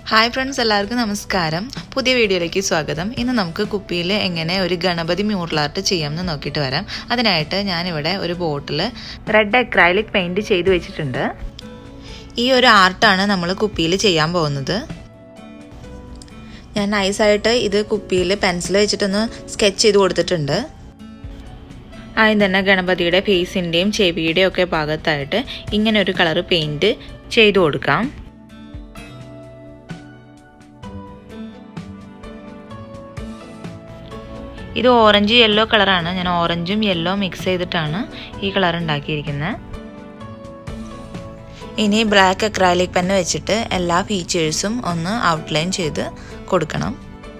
hi friends എല്ലാവർക്കും നമസ്കാരം പുതിയ വീഡിയോയിലേക്ക് സ്വാഗതം ഇന്ന് നമുക്ക് കുപ്പിയിൽ എങ്ങനെ ഒരു ഗണപതി മ്യൂറൽ ആർട്ട് ചെയ്യാമെന്ന് നോക്കിയിട്ട് വരാം അതിനായിട്ട് ഞാനിവിടെ ഒരു ബോട്ടിൽ റെഡ് അക്രൈലിക് പെയിൻറ് ചെയ്ത് വെച്ചിട്ടുണ്ട് ഈ ഒരു ആർട്ടാണ് നമ്മൾ കുപ്പിയിൽ ചെയ്യാൻ പോകുന്നത് ഞാൻ നൈസായിട്ട് ഇത് കുപ്പിയിൽ പെൻസിൽ വെച്ചിട്ടൊന്ന് സ്കെച്ച് ചെയ്ത് കൊടുത്തിട്ടുണ്ട് ആദ്യം തന്നെ ഗണപതിയുടെ ഫേസിൻ്റെയും ചെവിയുടെയും ഒക്കെ ഭാഗത്തായിട്ട് ഇങ്ങനെ ഒരു കളർ പെയിൻറ് ചെയ്തു കൊടുക്കാം ഇത് ഓറഞ്ച് യെല്ലോ കളറാണ് ഞാൻ ഓറഞ്ചും യെല്ലോ മിക്സ് ചെയ്തിട്ടാണ് ഈ കളർ ഉണ്ടാക്കിയിരിക്കുന്നത് ഇനി ബ്ലാക്ക് അക്രാലിക് പെന്ന് വെച്ചിട്ട് എല്ലാ ഫീച്ചേഴ്സും ഒന്ന് ഔട്ട്ലൈൻ ചെയ്ത് കൊടുക്കണം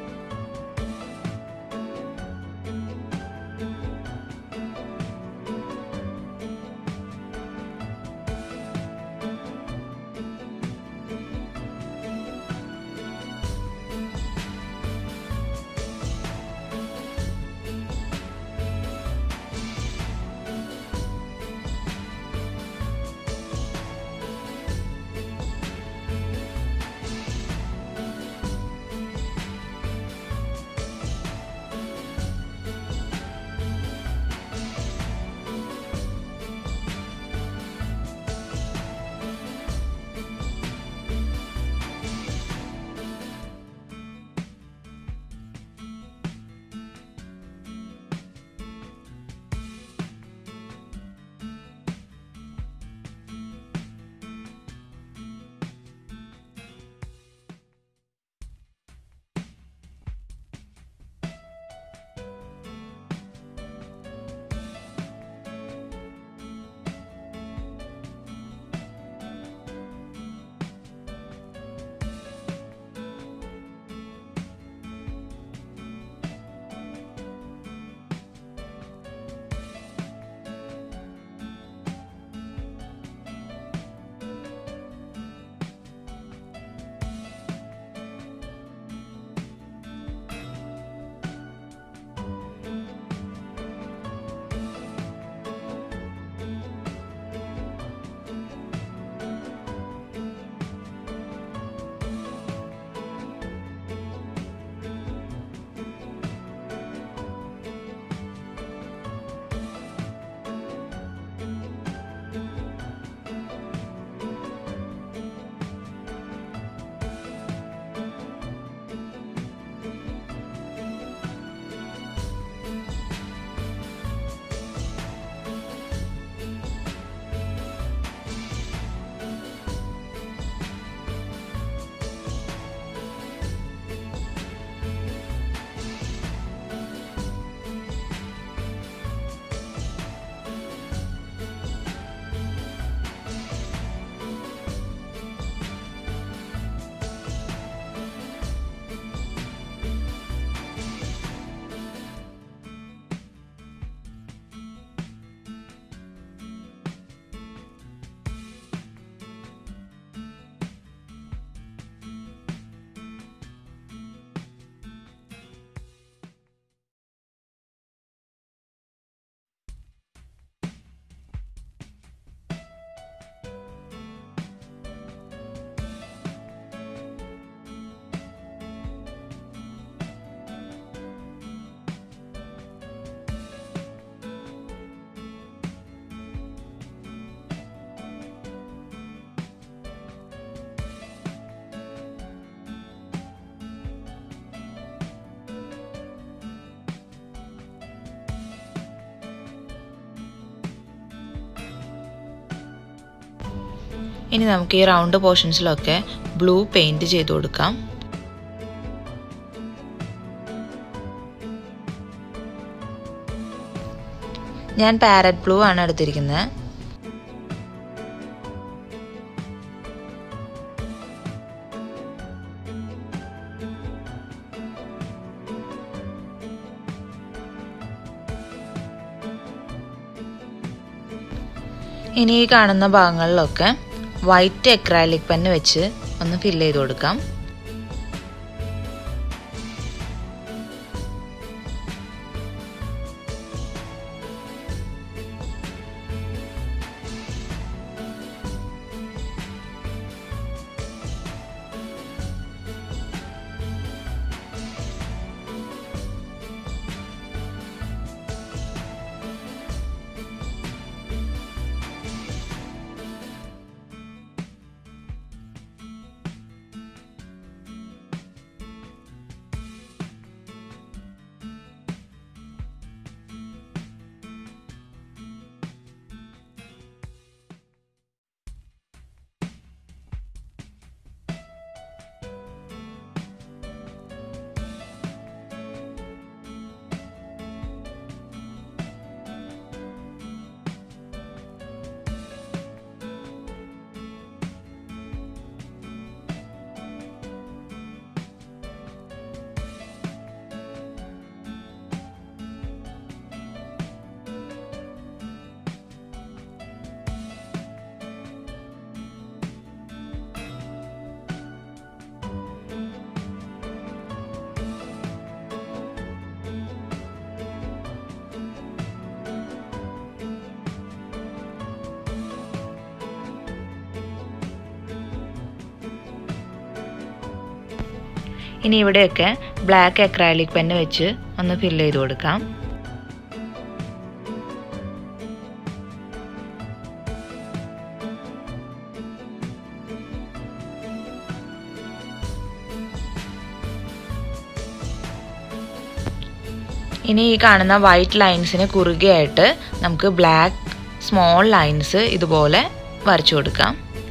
ഇനി നമുക്ക് ഈ റൗണ്ട് പോർഷൻസിലൊക്കെ ബ്ലൂ പെയിൻറ് ചെയ്ത് കൊടുക്കാം ഞാൻ പാരറ്റ് ബ്ലൂ ആണ് എടുത്തിരിക്കുന്നത് ഇനി ഈ കാണുന്ന ഭാഗങ്ങളിലൊക്കെ വൈറ്റ് എക്രാലിക് പെന്ന് വെച്ച് ഒന്ന് ഫില്ല് ചെയ്ത് കൊടുക്കാം ഇനി ഇവിടെയൊക്കെ ബ്ലാക്ക് അക്രാലിക് പെന്ന് വെച്ച് ഒന്ന് ഫില്ല് ചെയ്ത് കൊടുക്കാം ഇനി ഈ കാണുന്ന വൈറ്റ് ലൈൻസിന് കുറുകെയായിട്ട് നമുക്ക് ബ്ലാക്ക് സ്മോൾ ലൈൻസ് ഇതുപോലെ വരച്ചു കൊടുക്കാം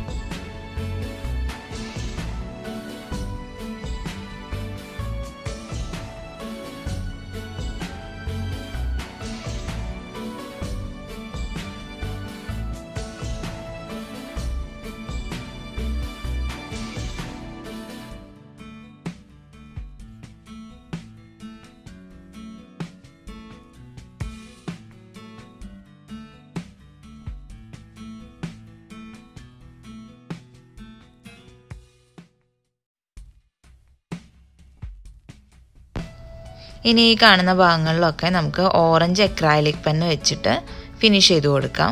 ഇനി ഈ കാണുന്ന ഭാഗങ്ങളിലൊക്കെ നമുക്ക് ഓറഞ്ച് എക്രാലിക് പെന്ന് വെച്ചിട്ട് ഫിനിഷ് ചെയ്ത് കൊടുക്കാം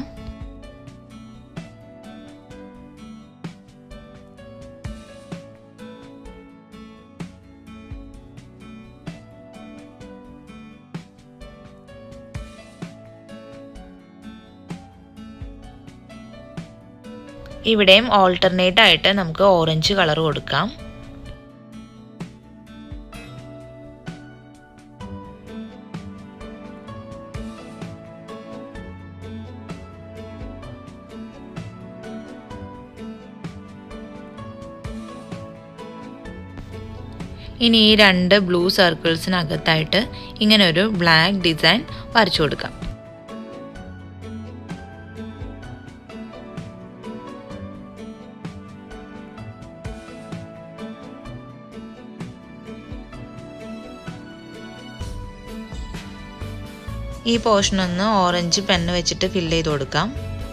ഇവിടെയും ഓൾട്ടർനേറ്റ് ആയിട്ട് നമുക്ക് ഓറഞ്ച് കളർ കൊടുക്കാം ഇനി ഈ രണ്ട് ബ്ലൂ സർക്കിൾസിനകത്തായിട്ട് ഇങ്ങനെ ഒരു ബ്ലാക്ക് ഡിസൈൻ വരച്ചു കൊടുക്കാം ഈ പോർഷൻ ഒന്ന് ഓറഞ്ച് പെന്ന് വെച്ചിട്ട് ഫില്ല് ചെയ്ത് കൊടുക്കാം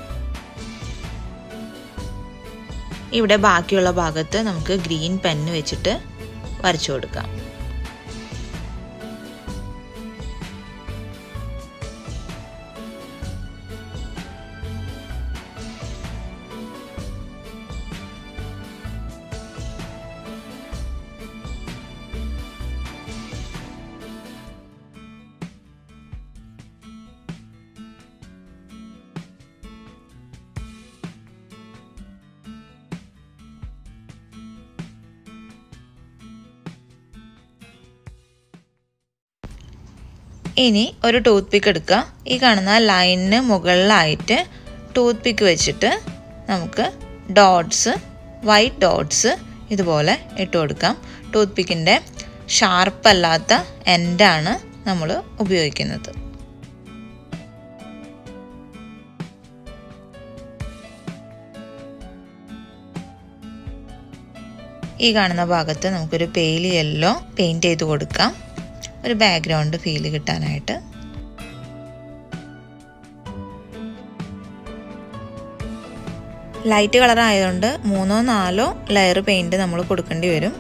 ഇവിടെ ബാക്കിയുള്ള ഭാഗത്ത് നമുക്ക് ഗ്രീൻ പെന്ന് വെച്ചിട്ട് വരച്ചു കൊടുക്കാം ഇനി ഒരു ടൂത്ത് പിക്ക് എടുക്കുക ഈ കാണുന്ന ലൈനിന് മുകളിലായിട്ട് ടൂത്ത് പിക്ക് വെച്ചിട്ട് നമുക്ക് ഡോട്ട്സ് വൈറ്റ് ഡോട്ട്സ് ഇതുപോലെ ഇട്ട് കൊടുക്കാം ടൂത്ത് പിക്കിൻ്റെ ഷാർപ്പല്ലാത്ത എൻഡാണ് നമ്മൾ ഉപയോഗിക്കുന്നത് ഈ കാണുന്ന ഭാഗത്ത് നമുക്കൊരു പെയിൽ യെല്ലോ പെയിൻറ്റ് ചെയ്ത് കൊടുക്കാം ഒരു ബാക്ക്ഗ്രൗണ്ട് ഫീൽ കിട്ടാനായിട്ട് ലൈറ്റ് കളർ ആയതുകൊണ്ട് മൂന്നോ നാലോ ലെയർ പെയിൻറ് നമ്മൾ കൊടുക്കേണ്ടി വരും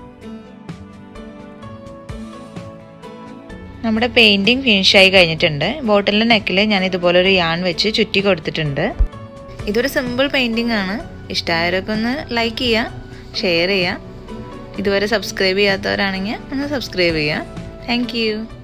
നമ്മുടെ പെയിൻറ്റിങ് ഫിനിഷായി കഴിഞ്ഞിട്ടുണ്ട് ബോട്ടിലിൻ്റെ നെക്കിൽ ഞാൻ ഇതുപോലെ ഒരു യാൺ വെച്ച് ചുറ്റി കൊടുത്തിട്ടുണ്ട് ഇതൊരു സിമ്പിൾ പെയിൻറ്റിംഗ് ആണ് ഇഷ്ടമായവരൊക്കെ ഒന്ന് ലൈക്ക് ചെയ്യുക ഷെയർ ചെയ്യുക ഇതുവരെ സബ്സ്ക്രൈബ് ചെയ്യാത്തവരാണെങ്കിൽ ഒന്ന് സബ്സ്ക്രൈബ് ചെയ്യുക താങ്ക്